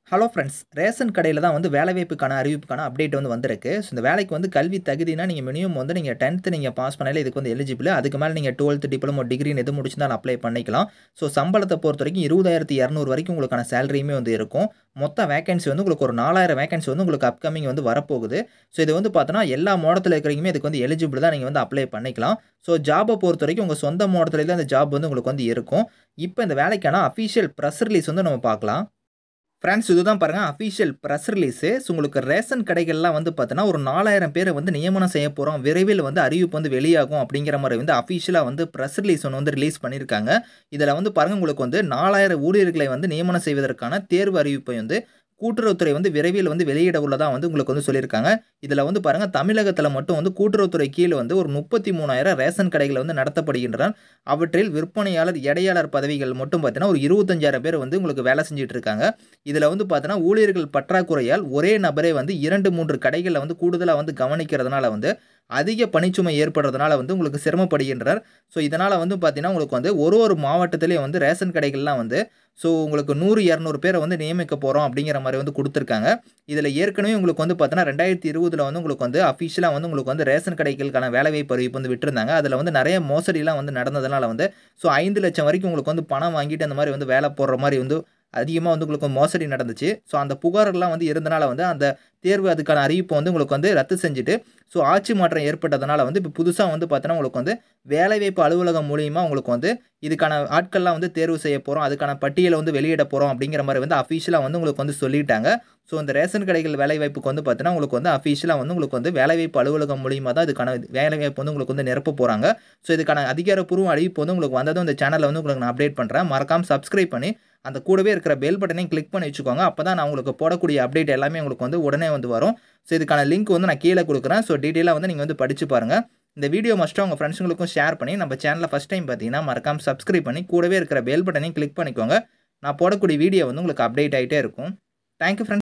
hello friends ration கடையில் தான் வந்து வேலைவாய்ப்புக்கான அறிவிப்புக்கான அப்டேட் வந்து வந்திருக்கு ஸோ இந்த வேலைக்கு வந்து கல்வி தகுதினா நீங்கள் மினிமம் வந்து நீங்கள் டென்த்து நீங்கள் பாஸ் பண்ணாலே இதுக்கு வந்து எலிஜிபிள் அதுக்கு மேலே நீங்கள் டுவெல்த்து டிப்ளமோ டிகிரின்னு எது முடிச்சிருந்தாலும் அப்ளை பண்ணிக்கலாம் ஸோ சம்பளத்தை பொறுத்த வரைக்கும் இருபதாயிரத்தி இரநூறு வரைக்கும் உங்களுக்கான சேலரியுமே வந்து இருக்கும் மொத்த வேகன்சி வந்து உங்களுக்கு ஒரு நாலாயிரம் வேகன்சி வந்து உங்களுக்கு அப்கமிங் வந்து வரப்போகுது ஸோ இது வந்து பார்த்தோன்னா எல்லா மாவட்டத்தில் இருக்கிறவங்க இதுக்கு வந்து எலிஜிபிள் தான் நீங்கள் வந்து அப்ளை பண்ணிக்கலாம் ஸோ ஜாபை பொறுத்த வரைக்கும் உங்கள் சொந்த மாவட்டத்தில் தான் அந்த ஜாப் வந்து உங்களுக்கு வந்து இருக்கும் இப்போ இந்த வேலைக்கான அஃபிஷியல் ப்ரெஸ் ரிலீஸ் வந்து நம்ம பார்க்கலாம் ஃப்ரெண்ட்ஸ் இதுதான் பாருங்கள் அஃபிஷியல் ப்ரெஸ் ரிலீஸு ஸோ உங்களுக்கு ரேஷன் கடைகள்லாம் வந்து பார்த்தீங்கன்னா ஒரு நாலாயிரம் பேரை வந்து நியமனம் செய்ய போகிறோம் விரைவில் வந்து அறிவிப்பு வந்து வெளியாகும் அப்படிங்கிற மாதிரி வந்து அஃபிஷியலாக வந்து ப்ரெஸ் ரிலீஸ் ஒன்று வந்து ரிலீஸ் பண்ணியிருக்காங்க இதில் வந்து பாருங்கள் உங்களுக்கு வந்து நாலாயிரம் ஊழியர்களை வந்து நியமனம் செய்வதற்கான தேர்வு அறிவிப்பை வந்து கூட்டுறவுத்துறை வந்து விரைவில் வந்து வெளியிட உள்ளதாக வந்து உங்களுக்கு வந்து சொல்லியிருக்காங்க இதில் வந்து பாருங்கள் தமிழகத்தில் மட்டும் வந்து கூட்டுறவுத்துறை கீழே வந்து ஒரு முப்பத்தி மூணாயிரம் ரேஷன் கடைகள் வந்து நடத்தப்படுகின்றன அவற்றில் விற்பனையாளர் எடையாளர் பதவிகள் மட்டும் பார்த்தீங்கன்னா ஒரு இருபத்தஞ்சாயிரம் பேர் வந்து உங்களுக்கு வேலை செஞ்சுட்டு இருக்காங்க இதில் வந்து பார்த்தீங்கன்னா ஊழியர்கள் பற்றாக்குறையால் ஒரே நபரே வந்து இரண்டு மூன்று கடைகளில் வந்து கூடுதலாக வந்து கவனிக்கிறதுனால வந்து அதிக பணிச்சுமை ஏற்படுறதுனால வந்து உங்களுக்கு சிரமப்படுகின்றனர் ஸோ இதனால் வந்து பார்த்தீங்கன்னா உங்களுக்கு வந்து ஒரு ஒரு மாவட்டத்திலேயே வந்து ரேஷன் கடைகள்லாம் வந்து ஸோ உங்களுக்கு நூறு இரநூறு பேரை வந்து நியமிக்க போகிறோம் அப்படிங்கிற மாதிரி வந்து கொடுத்துருக்காங்க இதில் ஏற்கனவே உங்களுக்கு வந்து பார்த்தீங்கன்னா ரெண்டாயிரத்தி இருபதில் வந்து உங்களுக்கு வந்து அஃபிஷியலாக வந்து உங்களுக்கு வந்து ரேஷன் கடைகளுக்கான வேலைவாய்ப்பு அறிவிப்பு வந்து விட்டுருந்தாங்க அதில் வந்து நிறைய மோசடிலாம் வந்து நடந்ததுனால வந்து ஸோ ஐந்து லட்சம் வரைக்கும் உங்களுக்கு வந்து பணம் வாங்கிட்டு அந்த மாதிரி வந்து வேலை போடுற மாதிரி வந்து அதிகமாக வந்து உங்களுக்கு மோசடி நடந்துச்சு ஸோ அந்த புகாரெல்லாம் வந்து இருந்தனால வந்து அந்த தேர்வு அதுக்கான அறிவிப்பை வந்து உங்களுக்கு வந்து ரத்து செஞ்சுட்டு ஸோ ஆட்சி மாற்றம் ஏற்பட்டதுனால வந்து இப்போ புதுசாக வந்து பார்த்தோன்னா உங்களுக்கு வந்து வேலைவாய்ப்பு அலுவலகம் மூலியமாக உங்களுக்கு வந்து இதுக்கான ஆட்கள்லாம் வந்து தேர்வு செய்ய போகிறோம் அதுக்கான பட்டியலை வந்து வெளியிட போகிறோம் அப்படிங்கிற மாதிரி வந்து அஃபீஷியலாக வந்து உங்களுக்கு வந்து சொல்லிட்டாங்க ஸோ இந்த ரேஷன் கடைகள் வேலைவாய்ப்புக்கு வந்து பார்த்தீங்கன்னா உங்களுக்கு வந்து அஃபீஷியலாக வந்து உங்களுக்கு வந்து வேலைவாய்ப்பு அலுவலகம் மூலியமாக தான் இதுக்கான வேலைவாய்ப்பு வந்து உங்களுக்கு வந்து நிரப்ப போகிறாங்க ஸோ இதுக்கான அதிகாரப்பூர்வ அறிவிப்பு வந்து உங்களுக்கு வந்ததும் இந்த சேனலில் வந்து உங்களுக்கு நான் அப்டேட் பண்ணுறேன் மறக்காமல் சப்ஸ்கிரைப் பண்ணி அந்த கூடவே இருக்கிற பெல் பட்டனையும் கிளிக் பண்ணி வச்சுக்கோங்க அப்போ தான் நான் உங்களுக்கு போடக்கூடிய அப்டேட் எல்லாமே உங்களுக்கு வந்து உடனே வந்து வரும் ஸோ இதுக்கான லிங்க் வந்து நான் கீழே கொடுக்குறேன் ஸோ டீட்டெயிலாக வந்து நீங்கள் வந்து படித்து பாருங்கள் இந்த வீடியோ மஸ்ட்டாக உங்கள் ஃப்ரெண்ட்ஸுங்களுக்கும் ஷேர் பண்ணி நம்ம சேனலில் ஃபஸ்ட் டைம் பார்த்தீங்கன்னா மறக்காமல் சப்ஸ்கிரைப் பண்ணி கூடவே இருக்கிற பெல் பட்டனையும் கிளிக் பண்ணிக்கோங்க நான் போடக்கூடிய வீடியோ வந்து உங்களுக்கு அப்டேட் ஆகிட்டே இருக்கும் தேங்க்யூ ஃப்ரெண்ட்ஸ்